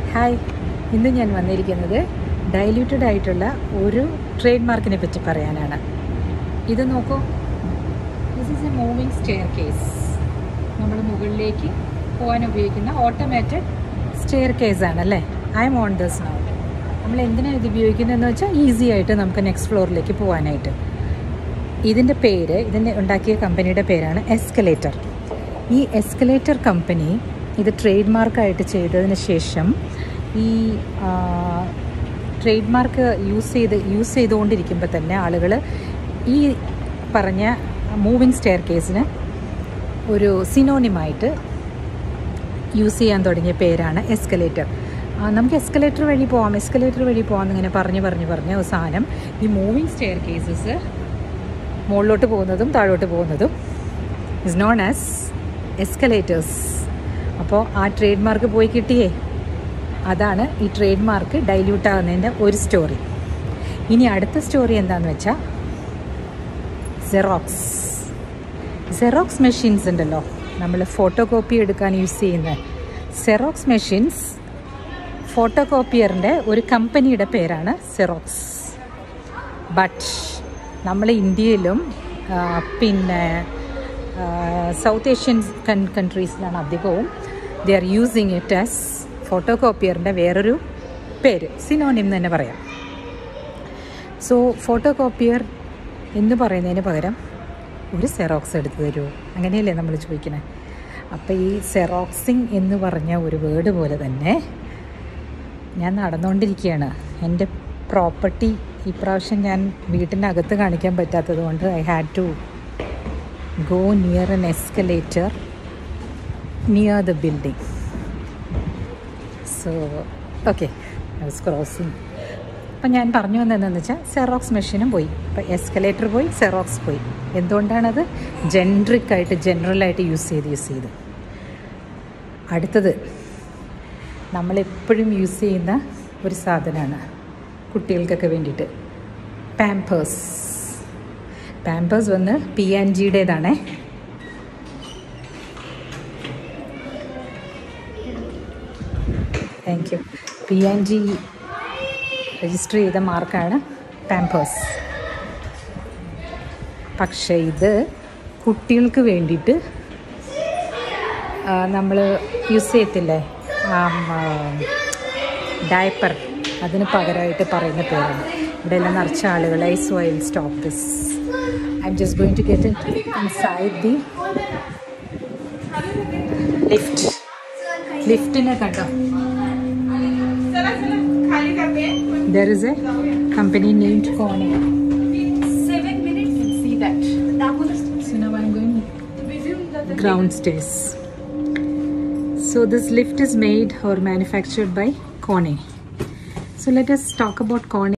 Hi ഇന്ന് ഞാൻ വന്നിരിക്കുന്നത് ഡൈല്യൂട്ടഡ് ആയിട്ടുള്ള ഒരു ട്രേഡ് മാർക്കിനെ പറ്റി പറയാനാണ് ഇത് നോക്കൂ this is a moving staircase നമ്മൾ മുകളിലേക്ക് പോകാൻ ഉപയോഗിക്കുന്ന ഓട്ടോമാറ്റഡ് സ്റ്റെയർ കേസ് ആണ് അല്ലേ I'm on this now നമ്മൾ എന്തിനാണ് ഇത് ഉപയോഗിക്കുന്നതെന്ന് വെച്ചാൽ ഈസി ആയിട്ട് നമുക്ക് നെക്സ്റ്റ് ഫ്ലോറിലേക്ക് പോകാനായിട്ട് ഇതിൻ്റെ പേര് ഇതിൻ്റെ ഉണ്ടാക്കിയ കമ്പനിയുടെ പേരാണ് എസ്കലേറ്റർ ഈ എസ്കലേറ്റർ കമ്പനി ഇത് ട്രേഡ് മാർക്കായിട്ട് ചെയ്തതിന് ശേഷം ഈ ട്രേഡ് മാർക്ക് യൂസ് ചെയ്ത് യൂസ് ചെയ്തുകൊണ്ടിരിക്കുമ്പോൾ തന്നെ ആളുകൾ ഈ പറഞ്ഞ മൂവിങ് സ്റ്റെയർ കേസിന് ഒരു സിനോണിമായിട്ട് യൂസ് ചെയ്യാൻ തുടങ്ങിയ പേരാണ് എസ്കലേറ്റർ നമുക്ക് എസ്കലേറ്റർ വഴി പോവാം എസ്കലേറ്റർ വഴി പോകാം എന്നിങ്ങനെ പറഞ്ഞ് പറഞ്ഞ് പറഞ്ഞ് അവസാനം ഈ മൂവിങ് സ്റ്റെയർ കേസസ് മുകളിലോട്ട് പോകുന്നതും താഴോട്ട് പോകുന്നതും ഇസ് നോൺ ആസ് എസ്കലേറ്റേഴ്സ് അപ്പോൾ ആ ട്രേഡ് മാർക്ക് പോയി കിട്ടിയേ അതാണ് ഈ ട്രേഡ് മാർക്ക് ഡൈല്യൂട്ട് ആകുന്നതിൻ്റെ ഒരു സ്റ്റോറി ഇനി അടുത്ത സ്റ്റോറി എന്താണെന്ന് വെച്ചാൽ സെറോക്സ് സെറോക്സ് മെഷീൻസ് ഉണ്ടല്ലോ നമ്മൾ ഫോട്ടോ കോപ്പി എടുക്കാൻ യൂസ് ചെയ്യുന്ന സെറോക്സ് മെഷീൻസ് ഫോട്ടോ കോപ്പിയറിൻ്റെ ഒരു കമ്പനിയുടെ പേരാണ് സെറോക്സ് ബട്ട് നമ്മൾ ഇന്ത്യയിലും പിന്നെ സൗത്ത് ഏഷ്യൻ കൺ കൺട്രീസിലാണ് അധികവും they are using it as photo കോപ്പിയറിൻ്റെ വേറൊരു പേര് സിനോണിം തന്നെ പറയാം സോ ഫോട്ടോ കോപ്പിയർ എന്ന് പറയുന്നതിന് പകരം ഒരു സെറോക്സ് എടുത്തു തരുമോ അങ്ങനെയല്ലേ നമ്മൾ ചോദിക്കണേ അപ്പോൾ ഈ സെറോക്സിങ് എന്ന് പറഞ്ഞ ഒരു വേർഡ് പോലെ തന്നെ ഞാൻ നടന്നുകൊണ്ടിരിക്കുകയാണ് എൻ്റെ പ്രോപ്പർട്ടി ഇപ്രാവശ്യം ഞാൻ വീട്ടിനകത്ത് കാണിക്കാൻ പറ്റാത്തത് കൊണ്ട് I had to go near an escalator near the building so okay I was crossing അപ്പം ഞാൻ പറഞ്ഞു വന്നതെന്ന് വെച്ചാൽ സെറോക്സ് മെഷീനും പോയി ഇപ്പം എസ്കലേറ്റർ പോയി സെറോക്സ് പോയി എന്തുകൊണ്ടാണത് ജെൻട്രിക്കായിട്ട് ജനറലായിട്ട് യൂസ് ചെയ്ത് യൂസ് ചെയ്ത് അടുത്തത് നമ്മളെപ്പോഴും യൂസ് ചെയ്യുന്ന ഒരു സാധനമാണ് കുട്ടികൾക്കൊക്കെ വേണ്ടിയിട്ട് പാമ്പേഴ്സ് പാമ്പേഴ്സ് വന്ന് പി ആൻഡ് ജിയുടേതാണേ thank you P and G register ചെയ്ത മാർക്കാണ് പാമ്പേഴ്സ് പക്ഷേ ഇത് കുട്ടികൾക്ക് വേണ്ടിയിട്ട് നമ്മൾ യൂസ് ചെയ്യത്തില്ലേ ഡയപ്പർ അതിന് പകരമായിട്ട് പറയുന്ന പേരാണ് ഇവിടെ എല്ലാം നിറച്ച ആളുകൾ I so I will stop this I'm just going to get inside the lift ലിഫ്റ്റിനെ കണ്ടോ there is a company named Kone. Seven minutes. See that. So now I'm going Resume the ground stairs. So this lift is made or manufactured by Kone. So let us talk about Kone.